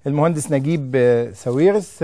المهندس نجيب ساويرس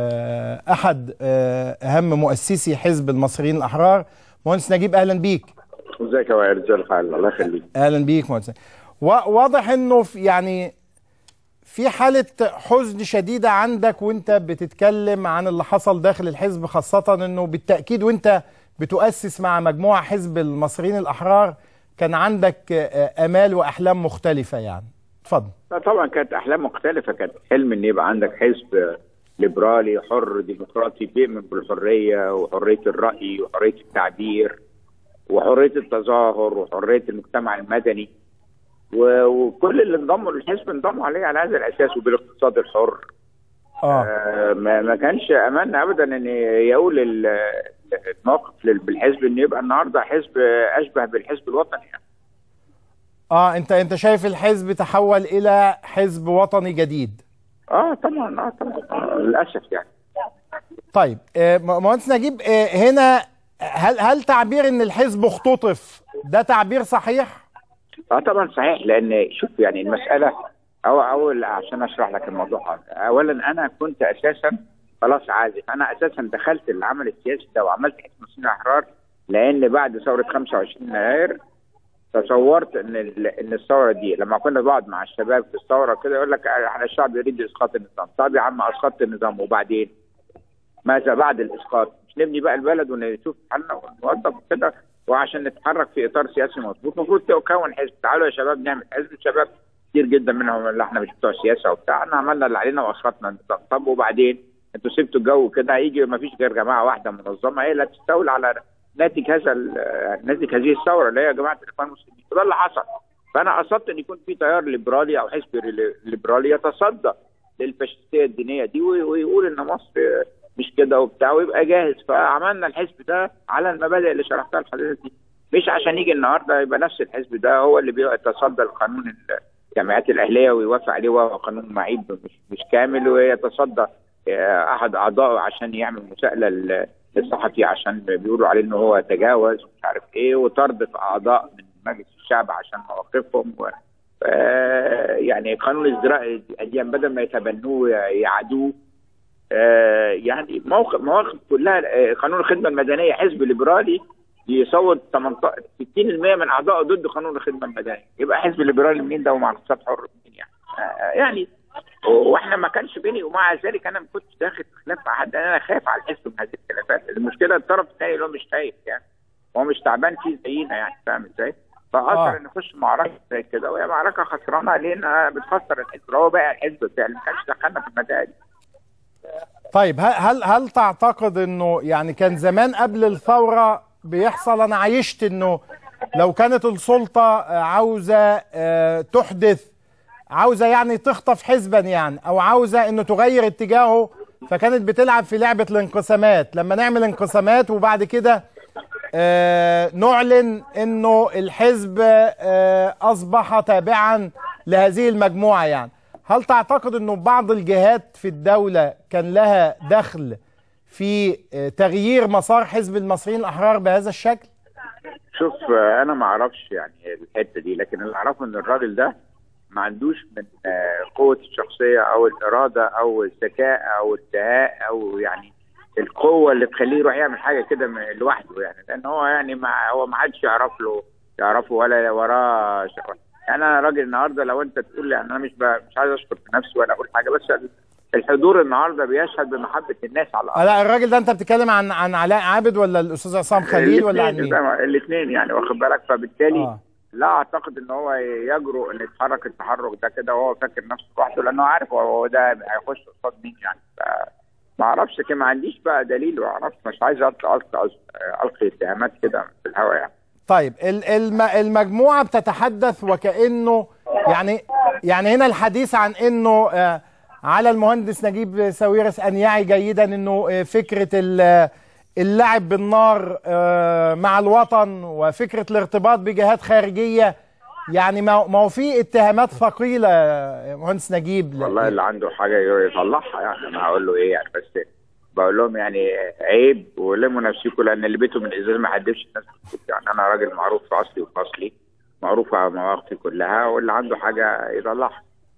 احد اهم مؤسسي حزب المصريين الاحرار مهندس نجيب اهلا بيك ازيك يا وائل ازي الحال الله يخليك اهلا بيك مهندس واضح انه في يعني في حالة حزن شديدة عندك وانت بتتكلم عن اللي حصل داخل الحزب خاصة انه بالتأكيد وانت بتؤسس مع مجموعة حزب المصريين الأحرار كان عندك آمال وأحلام مختلفة يعني اتفضل طبعا كانت أحلام مختلفة كانت حلم ان يبقى عندك حزب ليبرالي حر ديمقراطي بيؤمن بالحرية وحرية الرأي وحرية التعبير وحرية التظاهر وحرية المجتمع المدني وكل اللي انضموا للحزب انضموا عليه على هذا الاساس وبالاقتصاد الحر اه, آه ما, ما كانش املنا ابدا ان يقول الموقف بالحزب ان يبقى النهارده حزب اشبه بالحزب الوطني يعني. اه انت انت شايف الحزب تحول الى حزب وطني جديد اه طبعا اه طبعا آه للاسف يعني طيب آه مهندس نجيب آه هنا هل هل تعبير ان الحزب اختطف ده تعبير صحيح؟ اه طبعا صحيح لان شوف يعني المساله او اول عشان اشرح لك الموضوع اولا انا كنت اساسا خلاص عازف انا اساسا دخلت العمل السياسي ده وعملت حزب المصريين الاحرار لان بعد ثوره 25 يناير تصورت ان ان الثوره دي لما كنا بقعد مع الشباب في الثوره كده يقول لك احنا الشعب يريد اسقاط النظام طب يا عم اسقطت النظام وبعدين ماذا بعد الاسقاط مش نبني بقى البلد ونشوف حالنا ونوظف كده وعشان نتحرك في اطار سياسي مظبوط المفروض تكون حزب تعالوا يا شباب نعمل حزب الشباب كتير جدا منهم اللي احنا مش بتوع سياسه وبتاع احنا عملنا اللي علينا واسقطنا النظام طب وبعدين انتوا سبتوا الجو كده هيجي ما فيش غير جماعه واحده منظمه هي اللي تستولي على ناتج هذا ناتج هذه الثوره اللي هي جماعه الاخوان المسلمين وده اللي حصل فانا قصدت ان يكون في تيار ليبرالي او حزب ليبرالي يتصدى للفاشيستيه الدينيه دي ويقول ان مصر مش كده وبتاع ويبقى جاهز فعملنا الحزب ده على المبادئ اللي شرحتها لحضرتك دي مش عشان يجي النهارده يبقى نفس الحزب ده هو اللي بيتصدى لقانون الجمعيات الاهليه ويوافق عليه وهو قانون معيب مش مش كامل ويتصدى احد اعضائه عشان يعمل مساءله للصحفي عشان بيقولوا عليه ان هو تجاوز ومش عارف ايه وطرد في اعضاء من مجلس الشعب عشان مواقفهم و يعني قانون ازدراء الاديان بدل ما يتبنوه يعادوه آه يعني موقف مواقف كلها آه قانون الخدمه المدنيه حزب ليبرالي يصوت 18 60% من اعضائه ضد قانون الخدمه المدنيه يبقى حزب ليبرالي منين ده ومع اقتصاد حر منين يعني آه يعني واحنا ما كانش بيني ومع ذلك انا ما كنتش داخل خلاف مع حد انا خايف على الحزب من هذه الخلافات المشكله الطرف الثاني اللي هو مش خايف يعني هو مش تعبان فيه زينا يعني فاهم ازاي؟ فاثر ان نخش معركه زي كده وهي معركه خسرانه لان بتخسر الحزب هو بقى الحزب بتاعي ما كانش دخلنا في المتاهه دي طيب هل هل تعتقد انه يعني كان زمان قبل الثوره بيحصل انا عايشت انه لو كانت السلطه عاوزه تحدث عاوزه يعني تخطف حزبا يعني او عاوزه انه تغير اتجاهه فكانت بتلعب في لعبه الانقسامات لما نعمل انقسامات وبعد كده نعلن انه الحزب اصبح تابعا لهذه المجموعه يعني هل تعتقد انه بعض الجهات في الدولة كان لها دخل في تغيير مسار حزب المصريين الاحرار بهذا الشكل؟ شوف انا ما اعرفش يعني الحته دي لكن اللي اعرفه ان الراجل ده ما عندوش من قوه الشخصيه او الاراده او الذكاء او الدهاء او يعني القوه اللي تخليه يروح يعمل حاجه كده لوحده يعني لان هو يعني ما هو ما حدش يعرف له يعرفه ولا وراه شغل. انا راجل النهارده لو انت تقول لي يعني انا مش ب... مش عايز اشكر في نفسي ولا اقول حاجه بس الحضور النهارده بيشهد بمحبه الناس على الارض لا الراجل ده انت بتتكلم عن عن علاء عابد ولا الاستاذ عصام خليل ولا عن مين؟ الاثنين يعني واخد بالك فبالتالي آه. لا اعتقد ان هو يجرؤ ان يتحرك التحرك ده كده وهو فاكر نفسه لوحده لانه عارف هو ده هيخش قصاد مين يعني ف... ما اعرفش كده ما عنديش بقى دليل ما اعرفش مش عايز القي القي اتهامات كده في الهواء يعني طيب المجموعه بتتحدث وكانه يعني يعني هنا الحديث عن انه على المهندس نجيب ساويرس ان يعي جيدا انه فكره اللعب بالنار مع الوطن وفكره الارتباط بجهات خارجيه يعني ما هو في اتهامات ثقيله يا مهندس نجيب والله اللي عنده حاجه يطلعها يعني انا هقول له ايه يعني بس بقول لهم يعني عيب ولموا نفسكم لان اللي بيته من ازاز ما حدفش الناس يعني انا راجل معروف في اصلي وفصلي معروف على مواقفي كلها واللي عنده حاجه يطلعها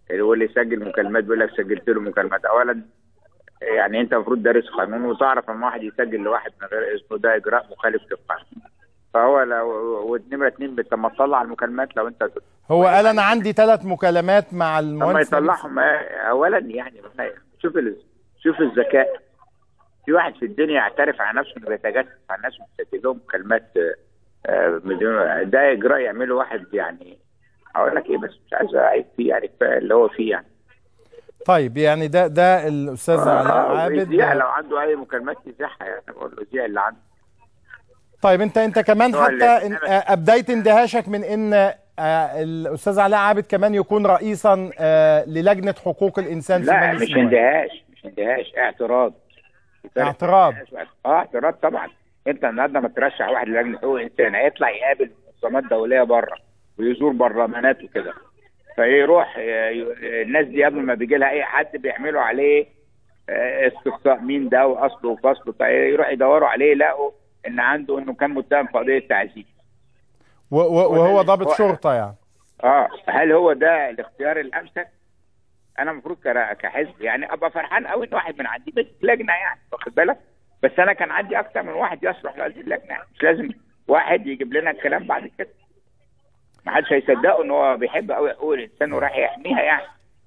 واللي يسجل مكالمات بيقول لك سجلت له مكالمات اولا يعني انت المفروض دارس قانون وتعرف ان واحد يسجل لواحد من غير اسمه ده اجراء مخالف للقانون فهو لو ونمره اتنين بت- لما تطلع المكالمات لو انت هو قال انا عندي ثلاث مكالمات مع لما المهندس نجيب يطلعهم اولا يعني شوف ال... شوف الذكاء في واحد في الدنيا يعترف على نفسه انه بيتجسس على الناس وبيسجل لهم مكالمات آه، آه، مليون ده اجراء يعمله واحد يعني اقول لك ايه بس مش عايز اعيب فيه يعني كفايه اللي هو فيه يعني طيب يعني ده ده الاستاذ علاء آه، عابد ويذيع لو عنده اي مكالمات يذيعها يعني بقول له ذيع اللي عنده طيب انت انت كمان هو حتى اللي- إن آه، ابديت اندهاشك من ان آه، الاستاذ علاء عابد كمان يكون رئيسا آه، للجنه حقوق الانسان في لا مجلس مش النواب. اندهاش مش اندهاش اعتراض اعتراض. اه اعتراض طبعا انت النهارده ما ترشح واحد لجنه حقوق الانسان هيطلع يقابل منظمات دوليه بره ويزور برلمانات وكده فيروح ي- ي- الناس دي قبل ما بيجي لها اي حد بيعملوا عليه آه، استقصاء مين ده واصله وفصله طيب يروح يدوروا عليه يلاقوا ان عنده انه كان متهم في قضيه تعذيب و- و- وهو هو- ضابط شرطه يعني اه هل هو ده الاختيار الامثل؟ انا المفروض كرا- كحزب يعني ابقى فرحان قوي ان واحد من عندي بس لجنه يعني واخد بالك؟ بس انا كان عندي اكتر من واحد يصلح لهذه اللجنه يعني. مش لازم واحد يجيب لنا الكلام بعد كده. ما حدش هيصدقه ان هو بيحب قوي حقوق الانسان وراح يحميها يعني.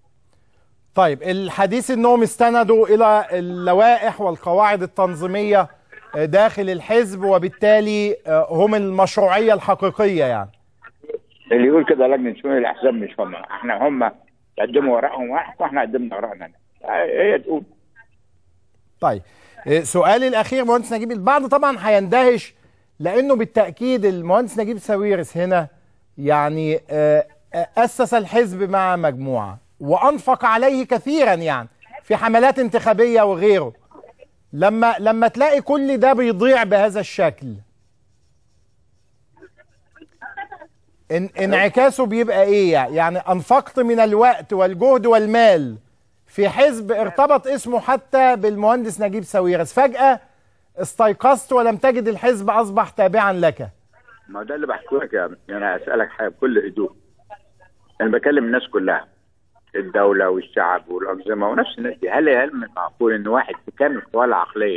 طيب الحديث انهم استندوا الى اللوائح والقواعد التنظيميه آه، داخل الحزب وبالتالي آه، هم المشروعيه الحقيقيه يعني اللي يقول كده لجنه شؤون الاحزاب مش هم احنا هم قدموا ورقهم واحد واحنا قدمنا ورقنا هي تقول طيب آه، سؤالي الاخير مهندس نجيب البعض طبعا هيندهش لانه بالتاكيد المهندس نجيب ساويرس هنا يعني آه، آه، اسس الحزب مع مجموعه وانفق عليه كثيرا يعني في حملات انتخابيه وغيره لما لما تلاقي كل ده بيضيع بهذا الشكل إن انعكاسه بيبقى ايه يعني انفقت من الوقت والجهد والمال في حزب ارتبط اسمه حتى بالمهندس نجيب ساويرس فجأة استيقظت ولم تجد الحزب اصبح تابعا لك ما ده اللي بحكي لك يا انا اسالك حاجه بكل هدوء انا بكلم الناس كلها الدوله والشعب والانظمه ونفس الناس دي هل هل من المعقول ان واحد في كامل قواه العقليه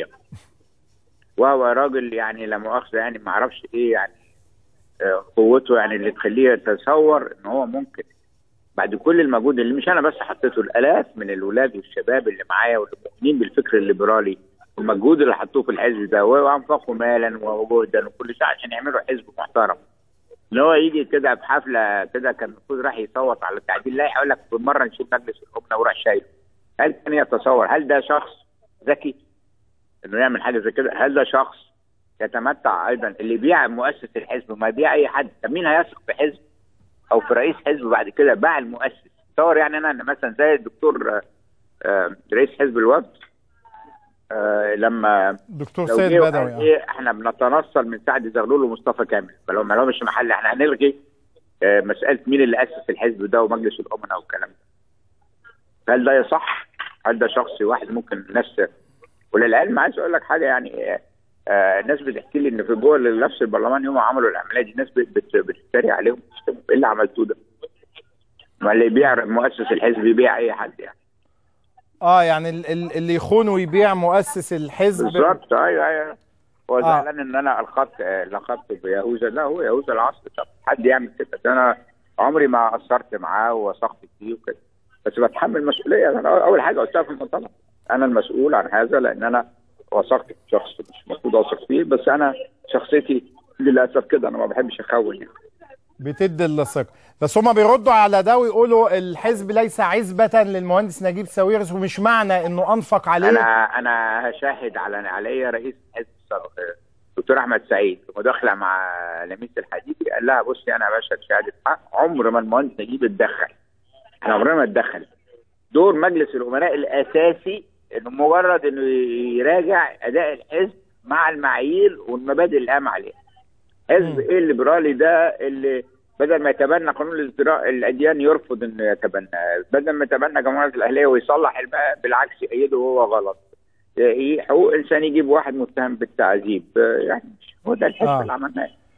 وهو راجل يعني لا مؤاخذه يعني ما اعرفش ايه يعني آه، قوته يعني اللي تخليه يتصور ان هو ممكن بعد كل المجهود اللي مش انا بس حطيته الالاف من الولاد والشباب اللي معايا واللي مؤمنين بالفكر الليبرالي والمجهود اللي حطوه في الحزب ده وانفقوا مالا وجهدا وكل شيء عشان يعملوا حزب محترم ان هو يجي كده في حفله كده كان المفروض راح يصوت على تعديل لائحه يقول لك بالمره نشيل مجلس الامه وراح شايله هل كان يتصور هل ده شخص ذكي انه يعمل حاجه زي كده هل ده شخص يتمتع ايضا اللي يبيع مؤسس الحزب ما يبيع اي حد طب مين هيثق في حزب او في رئيس حزب بعد كده باع المؤسس تصور يعني انا أنا مثلا زي الدكتور آه، آه، رئيس حزب الوفد آه، لما دكتور لو سيد جه وقال بدوي يعني. ايه احنا بنتنصل من سعد زغلول ومصطفى كامل فلو ما لهمش محل احنا هنلغي آه، مساله مين اللي اسس الحزب ده ومجلس الامناء والكلام ده هل ده يصح؟ هل ده شخص واحد ممكن الناس وللعلم عايز اقول لك حاجه يعني آه، آه، الناس بتحكي لي ان في جوه نفس البرلمان يوم ما عملوا العمليه دي الناس بت- بت- بتتريق عليهم ايه اللي عملتوه ده؟ ما اللي يبيع مؤسس الحزب يبيع اي حد يعني اه يعني ال- ال- اللي يخون ويبيع مؤسس الحزب بالظبط ايوه ايوه هو آه. زعلان ان انا الخط آه، لقبت بيهوذا لا هو يهوذا العصر طب حد يعمل كده ده انا عمري ما قصرت معاه ووثقت فيه وكده بس بتحمل مسؤوليه انا اول حاجه قلتها في المؤتمر انا المسؤول عن هذا لان انا وثقت في شخص مش المفروض اوثق فيه بس انا شخصيتي للاسف كده انا ما بحبش اخون يعني بتدي الثقه بس هما بيردوا على ده ويقولوا الحزب ليس عزبة للمهندس نجيب ساويرس ومش معنى انه انفق عليه انا انا هشاهد على عليا رئيس حزب السابق دكتور احمد سعيد في مداخله مع لميس الحديدي قال لها بصي انا بشهد شهاده حق عمر ما المهندس نجيب اتدخل احنا عمرنا ما اتدخل دور مجلس الامناء الاساسي انه مجرد انه يراجع اداء الحزب مع المعايير والمبادئ اللي قام عليها حزب ايه الليبرالي ده اللي بدل ما يتبنى قانون الازدراء الاديان يرفض انه يتبنى بدل ما يتبنى جمهوريه الاهليه ويصلح الباقي بالعكس يأيده وهو غلط إيه حقوق انسان يجيب واحد متهم بالتعذيب آه، يعني هو ده الحزب آه. اللي عملناه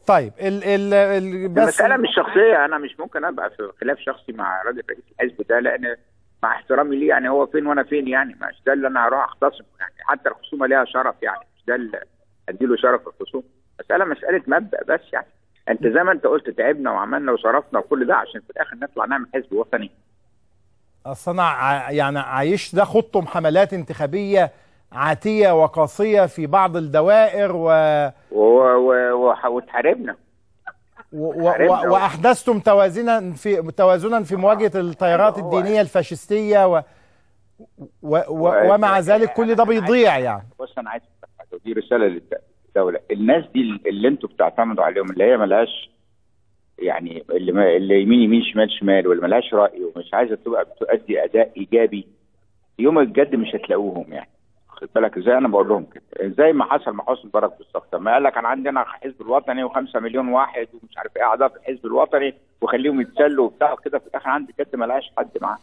طيب ال ال ال بس المسألة مش شخصية أنا مش ممكن أبقى في خلاف شخصي مع راجل رئيس الحزب ده لأن مع احترامي ليه يعني هو فين وأنا فين يعني مش ده اللي أنا هروح أختصم يعني حتى الخصومة ليها شرف يعني مش ده اللي أديله شرف الخصوم مسألة مسألة مبدأ بس يعني أنت زي ما أنت قلت تعبنا وعملنا وصرفنا وكل ده عشان في الآخر نطلع نعمل حزب وطني اصل انا ع- يعني عايش ده خضتم حملات انتخابيه عاتيه وقاسيه في بعض الدوائر و و- و- و- واتحاربنا و و حاربنا. و واحدثتم توازنا في توازنا في مواجهه التيارات هو- الدينيه الفاشستيه و و و ومع ذلك كل ده بيضيع يعني بص انا عايز أقول لك حاجة، ودي رساله للدوله الناس دي اللي انتوا بتعتمدوا عليهم اللي هي ملهاش يعني اللي, ما اللي يمين يمين شمال شمال واللي ملهاش راي ومش عايزه تبقى بتؤدي اداء ايجابي يوم الجد مش هتلاقوهم يعني خد بالك ازاي انا بقول لهم كده زي ما حصل مع حسني مبارك بالظبط لما قال لك انا عندنا حزب الوطني و5 مليون واحد ومش عارف ايه اعضاء في الحزب الوطني وخليهم يتسلوا وبتاع كده في الاخر عندي جد ملهاش حد معاه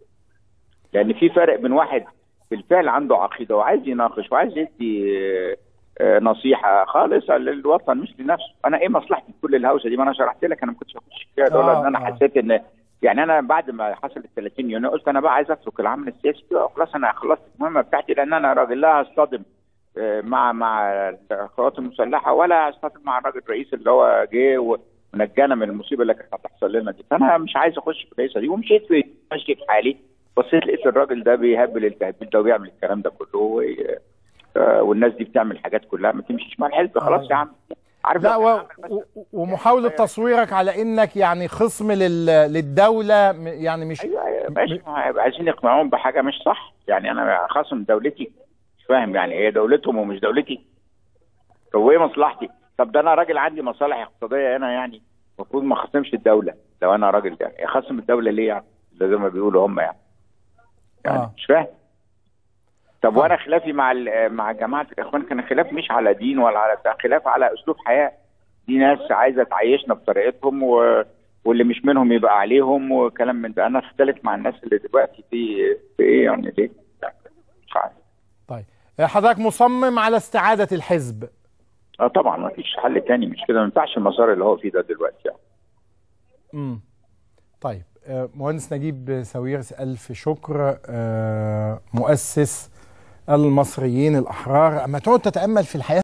لان في فرق بين واحد بالفعل عنده عقيده وعايز يناقش وعايز يدي آه، آه، نصيحه خالصه للوطن مش لنفسه انا ايه مصلحتي في كل الهوسه دي ما انا شرحت لك انا ما كنتش هخش فيها دول آه، ان انا آه. حسيت ان يعني انا بعد ما حصل ال 30 يونيو قلت انا بقى عايز اترك العمل السياسي بقى خلاص انا خلصت المهمه بتاعتي لان انا راجل لا هصطدم آه، مع مع القوات المسلحه ولا هصطدم مع الراجل الرئيس اللي هو جه ونجانا من المصيبه اللي كانت هتحصل لنا دي فانا مش عايز اخش في القصه دي ومشيت في ماشي في حالي بصيت لقيت الراجل ده بيهبل التهبيل ده وبيعمل الكلام ده كله و- آه، والناس دي بتعمل حاجات كلها ما تمشيش مع الحزب خلاص يا عم عارف لا لو و... كان عمل بس- و... ومحاوله تصويرك على انك يعني خصم لل... للدوله م- يعني مش ايوه ايوه ماشي ما هيبقى عايزين يقنعوهم بحاجه مش صح يعني انا خاصم دولتي مش فاهم يعني هي دولتهم ومش دولتي طب ايه مصلحتي؟ طب ده انا راجل عندي مصالح اقتصاديه هنا يعني المفروض ما اخصمش الدوله لو انا راجل يعني اخصم الدوله ليه يعني؟ ده زي ما بيقولوا هم يعني يعني آه. مش فاهم طب وانا خلافي مع ال- مع جماعه الاخوان كان خلاف مش على دين ولا على بتاع خلاف على اسلوب حياه دي ناس عايزه تعيشنا بطريقتهم و... واللي مش منهم يبقى عليهم وكلام من ده انا اختلف مع الناس اللي دلوقتي دي في ايه يعني ليه؟ مش عارف طيب حضرتك مصمم على استعاده الحزب اه طبعا ما فيش حل تاني مش كده ما ينفعش المسار اللي هو فيه ده دلوقتي يعني. امم طيب آه، مهندس نجيب ساويرس الف شكر آه، مؤسس المصريين الاحرار اما تقعد تتامل في الحياه